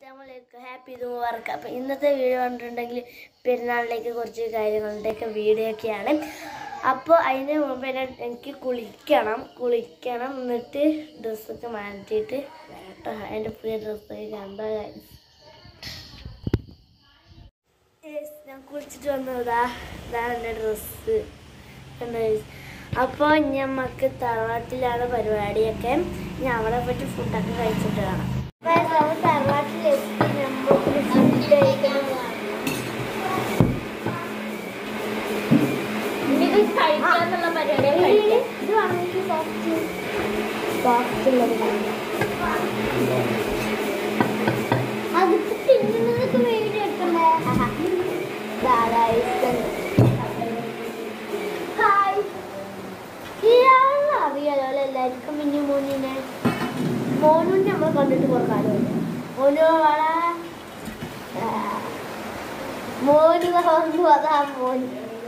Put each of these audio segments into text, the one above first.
അസ്സാമലൈക്കും ഹാപ്പി ഇത് വർക്ക് അപ്പം ഇന്നത്തെ വീഡിയോ കണ്ടിട്ടുണ്ടെങ്കിൽ പെരുന്നാളിലേക്ക് കുറച്ച് കാര്യങ്ങളുടെയൊക്കെ വീഡിയോ ഒക്കെയാണ് അപ്പോൾ അതിന് മുമ്പ് തന്നെ എനിക്ക് കുളിക്കണം കുളിക്കണം എന്നിട്ട് ഡ്രസ്സൊക്കെ മാറ്റിയിട്ട് കേട്ടോ എൻ്റെ പുതിയ ഡ്രസ്സൊക്കെ കണ്ടോ guys? Yes, ഞാൻ കുളിച്ചിട്ട് വന്നതാ ഇതാണ് എൻ്റെ ഡ്രസ്സ് കണ്ടോ guys? അപ്പോൾ ഞമ്മക്ക് തറവാട്ടിലാണ് പരിപാടിയൊക്കെ ഞാൻ അവിടെ പറ്റി ഫുഡൊക്കെ കഴിച്ചിട്ട് കാണാം തറവാട്ടിലെത്തി നമുക്ക് ഫുഡ് കഴിക്കണം കഴിക്കാന്നുള്ള പരിപാടി ഇത് വാങ്ങിക്ക് സോഫ്റ്റ് സോഫ്റ്റ് ഉള്ളത് അതിപ്പോ തിന്നുന്നതൊക്കെ വീഡിയോ എടുക്കണ്ടേ ഹായ് ഇയാളെ അറിയാലോ അല്ലേ എല്ലാവർക്കും മിന്നു മോനിനെ മോനുവിനെ നമ്മൾ കണ്ടിട്ട് കുറെ കാലമല്ലേ മോനു വള മോന് വന്നു അതാ മോൻ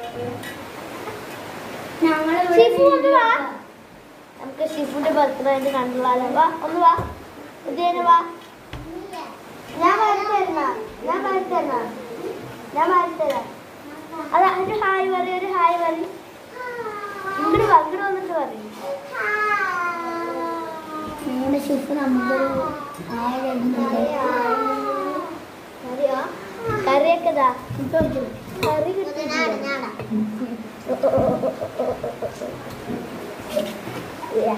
ഷിഫു ഒന്ന് വാ നമുക്ക് ഷിഫുന്റെ ബർത്ത്ഡേ ആയിട്ട് കണ്ടുള്ളാലോ വാ ഒന്ന് വാ ഉദയന വാ ഞാൻ വരത്തരുന്ന ഞാൻ വരത്തരുന്ന ഞാൻ വരത്തരാം അതാ ഒരു ഹായ് പറയും ഒരു ഹായ് പറയും ഇങ്ങോട്ട് വാ ഇങ്ങോട്ട് വന്നിട്ട് പറയും നിങ്ങളുടെ ഷിഫ് നമ്പർ അറിയോ കറിയൊക്കെ ഇതാ കറി കിട്ടിയിട്ടില്ല Yeah.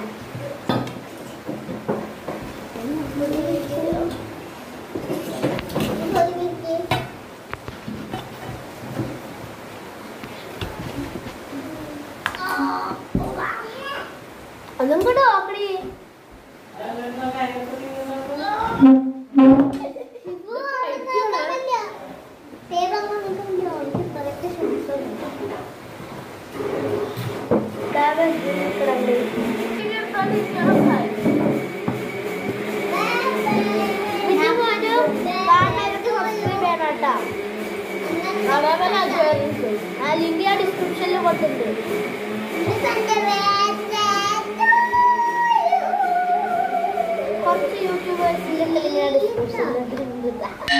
ഒന്നും കൂടെ നോക്കണേ ലിങ്ക് ഞാൻ ഡിസ്ക്രിപ്ഷനിൽ കൊടുത്തിട്ടുണ്ട് കുറച്ച് യൂട്യൂബേഴ്സിന്റെ ലിങ്ക് ഞാൻ ഡിസ്ക്രിപ്ഷനിൽ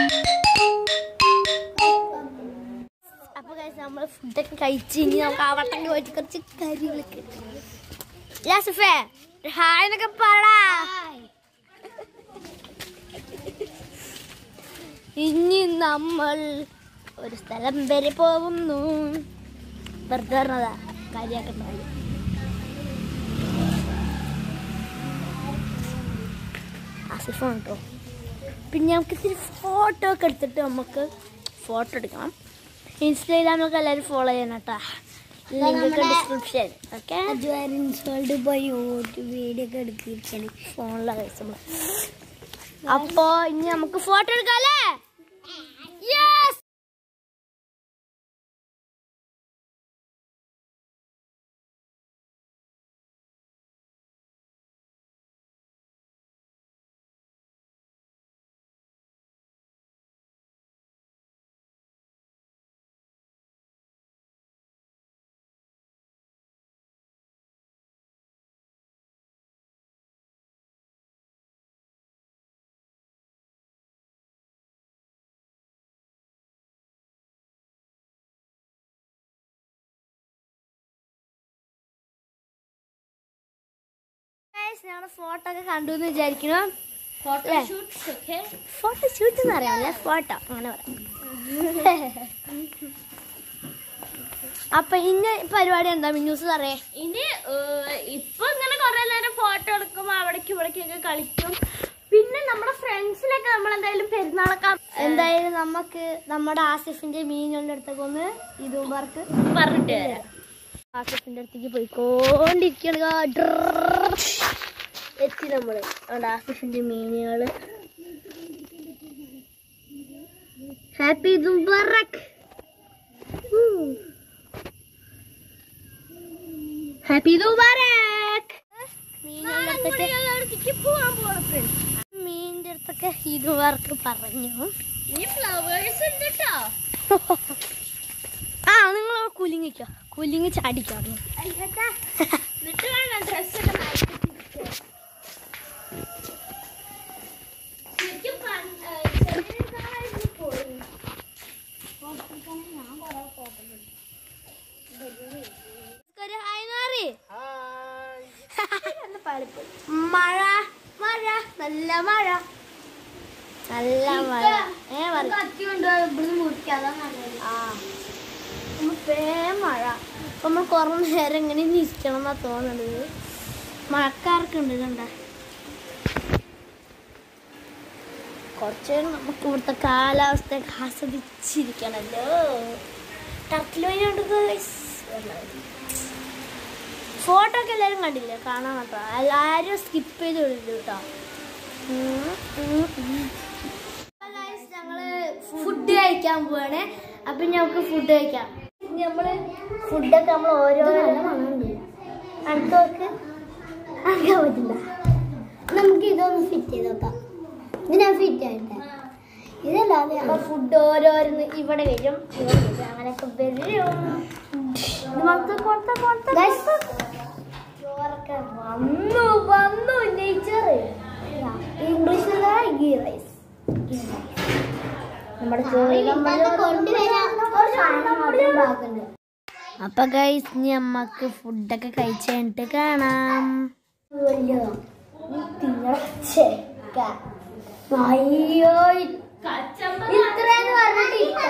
അപ്പൊ നമ്മൾ ഫുഡൊക്കെ കഴിച്ച് ഇനി നമുക്ക് ആ വട്ടം പോയിട്ട് കുറച്ച് കാര്യങ്ങളൊക്കെ ലാസഫേ ഹായ് എന്നൊക്കെ പറടാ ഇനി നമ്മൾ ഒരു സ്ഥലം വരെ പോകുന്നു വെറുതെ പറഞ്ഞതാ കാര്യമാക്കണ്ട ആസിഫാണ് കേട്ടോ പിന്നെ നമുക്ക് ഇത്തിരി ഫോട്ടോ ഒക്കെ എടുത്തിട്ട് നമുക്ക് ഫോട്ടോ എടുക്കണം ഇൻസ്റ്റയിൽ നമുക്ക് എല്ലാവരും ഫോളോ ചെയ്യണം കേട്ടോ ലിങ്ക് ഡിസ്ക്രിപ്ഷൻ ഓക്കെ വേൾഡ് പോയി ഓട്ട് വീഡിയോ ഒക്കെ എടുക്കിരിക്കണേ ഫോണിലാണ് കഴിച്ച നമ്മൾ അപ്പോ ഇനി നമുക്ക് ഫോട്ടോ എടുക്കാല്ലേ യെസ് ഞങ്ങളുടെ ഫോട്ടോ ഒക്കെ കണ്ടു എന്ന് വിചാരിക്കണം ഫോട്ടോ ഷൂട്ട് എന്ന് അറിയാമല്ലേ ഫോട്ടോ അങ്ങനെ പറയാം അപ്പൊ ഇന്ന പരിപാടി എന്താ മിന്നൂസ് അറിയേ ഇനി ഏഹ്, ഇപ്പൊ ഇങ്ങനെ കുറെ നേരം ഫോട്ടോ എടുക്കും അവിടേക്കും ഇവിടേക്കൊക്കെ കളിക്കും പിന്നെ നമ്മുടെ ഫ്രണ്ട്സിലൊക്കെ നമ്മൾ എന്തായാലും പെരുന്നാളൊക്കെ എന്തായാലും നമുക്ക് നമ്മുടെ ആസിഫിന്റെ മീനുകളുടെ അടുത്തൊക്കെ ഒന്ന് ഇതുമാർക്ക് പറഞ്ഞിട്ട് തരാം ആസിഫിന്റെ അടുത്തേക്ക് പോയിക്കൊണ്ടിരിക്കുകയാണ് എത്തി നമ്മള് അവിടെ ആസിഫിന്റെ മീനുകള് ഹാപ്പി ദുബറക് ഹാപ്പി ദുബറക് പോവാൻ പോണ ഫ്രണ്ട്സ് മീനിന്റെ അടുത്തൊക്കെ ഇതുമാർക്ക് പറഞ്ഞു ഇനി ഫ്ലവേഴ്സ് ഉണ്ട് കേട്ടോ ആ നിങ്ങൾ കുലിങ്ങിക്കോ കുലിങ്ങി ചാടിക്കോ എന്നിട്ട് വേണം ഡ്രസ് ഒക്കെ മാറ്റി ശരിക്കും പണ്ട്, ഏഹ്, നല്ല മഴ നല്ല മഴ ഏ ആ പേ മഴ അപ്പൊ നമ്മൾ കുറേ നേരം ഇങ്ങനെ നിൽക്കണം എന്നാ തോന്നുന്നത് മഴക്കാർക്ക് ഉണ്ട് കണ്ട കുറച്ച് നേരം നമുക്ക് ഇവിടുത്തെ കാലാവസ്ഥ ആസ്വദിച്ചിരിക്കണല്ലോ ടർക്കിൽ വൈകുണ്ട് ഫോട്ടോ ഒക്കെ എല്ലാവരും കണ്ടില്ലേ കാണാൻ കേട്ടോ എല്ലാവരും സ്കിപ്പ് ചെയ്ത് വിടുന്നു കേട്ടോ ഞങ്ങള് ഫുഡ് കഴിക്കാൻ പോവാണ് അപ്പൊ ഞങ്ങൾക്ക് ഫുഡ് കഴിക്കാം നമ്മള് ഫുഡൊക്കെ നമ്മൾ ഓരോ അടുത്തവർക്ക് അറിയാൻ പറ്റില്ല നമുക്ക് ഇതൊന്ന് ഫിറ്റ് ചെയ്ത് നോക്കാം ഇതിനാ ഫിറ്റ് ആയിട്ട് ഇതല്ലാതെ അപ്പൊ ഫുഡ് ഓരോരുന്ന് ഇവിടെ വരും ഇവിടെ വരും അങ്ങനെയൊക്കെ വരും ഇത് മൊത്തം കൊടുത്ത കൊടുത്ത ചോറൊക്കെ വന്നു വന്നു നേച്ചർ ഇംഗ്ലീഷിൽ ഗീ റൈസ് നമ്മുടെ അപ്പൊ ഗൈസ് ഇനി അമ്മക്ക് ഫുഡൊക്കെ കഴിച്ച് കഴിഞ്ഞിട്ട് കാണാം അയ്യോ ഇത്രയെന്ന് പറഞ്ഞിട്ട്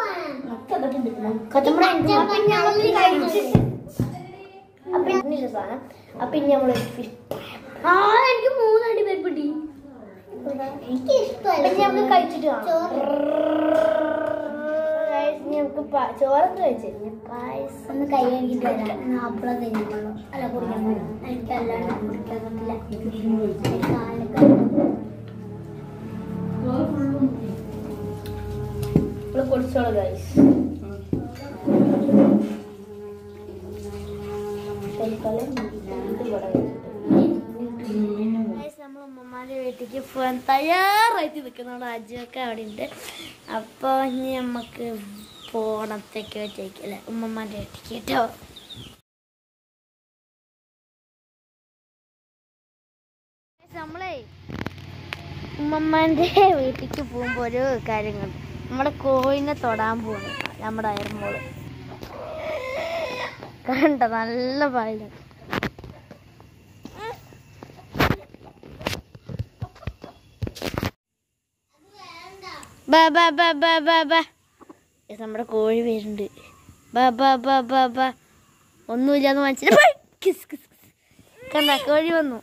അപ്പൊ സാധനം അപ്പൊ ഇനി നമ്മള് ഫിഷ് ആ എനിക്ക് മൂന്നടി പരിപ്പിട്ടി എനിക്ക് ഇഷ്ടമല്ല നമുക്ക് കഴിച്ചിട്ട് കാണാം Guys, ഇനി നമുക്ക് പ- ചോറൊക്കെ കഴിച്ചു പായസം ഒന്ന് കൈ കഴുകിട്ട് വരാം അപ്പുറം കഴിഞ്ഞോളൂ അല്ല കുടിക്കാൻ പറ്റും എനിക്ക് അല്ലാണ്ട് കുടിക്കാൻ പറ്റില്ല എനിക്ക് കാലൊക്കെ ഇവിടെ കുടിച്ചോളൂ ഗൈസ് നമ്മൾ ഉമ്മമാരുടെ വീട്ടിലേക്ക് പോകാൻ തയ്യാറായിട്ട് നിൽക്കുന്നതാണ് അജുവൊക്കെ അവിടെ ഉണ്ട് അപ്പോൾ ഇനി നമുക്ക് പോണത്തേക്ക് വെച്ചേക്കല്ലേ ഉമ്മമാരുടെ വീട്ടിലേക്ക് കേട്ടോ നമ്മളേ ഉമ്മമ്മാൻ്റെ വീട്ടിലേക്ക് പോകുമ്പോൾ ഒരു കാര്യങ്ങൾ നമ്മുടെ കോഴിനെ തൊടാൻ പോകണം നമ്മുടെ അയർമോള് കണ്ട നല്ല പായല ബാ ബാ ബാ ബാ ബാ ബാ ഇത് നമ്മുടെ കോഴി വരുന്നുണ്ട് ബാ ബാ ബാ ബാ ബാ ഒന്നുമില്ലാന്ന് മനസ്സിലായി കിസ് കിസ് കിസ്. കണ്ട കോഴി വന്നു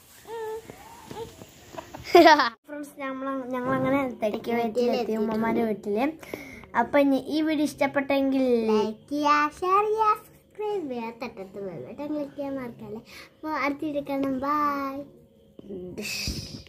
ഫ്രണ്ട്സ് ഞങ്ങൾ ഞങ്ങളങ്ങനെ തെക്ക് വീട്ടിലെത്തി ഉമ്മമാരുടെ വീട്ടില് അപ്പൊ ഇനി ഈ വീഡിയോ ഇഷ്ടപ്പെട്ടെങ്കിൽ ലൈക്ക് ചെയ്യുക ഷെയർ ചെയ്യുക സബ്സ്ക്രൈബ് ചെയ്യുക തട്ടത്ത് ബട്ടൺ ക്ലിക്ക് ചെയ്യാൻ മറക്കല്ലേ അപ്പോൾ അടുത്ത വീഡിയോ കാണാം ബൈ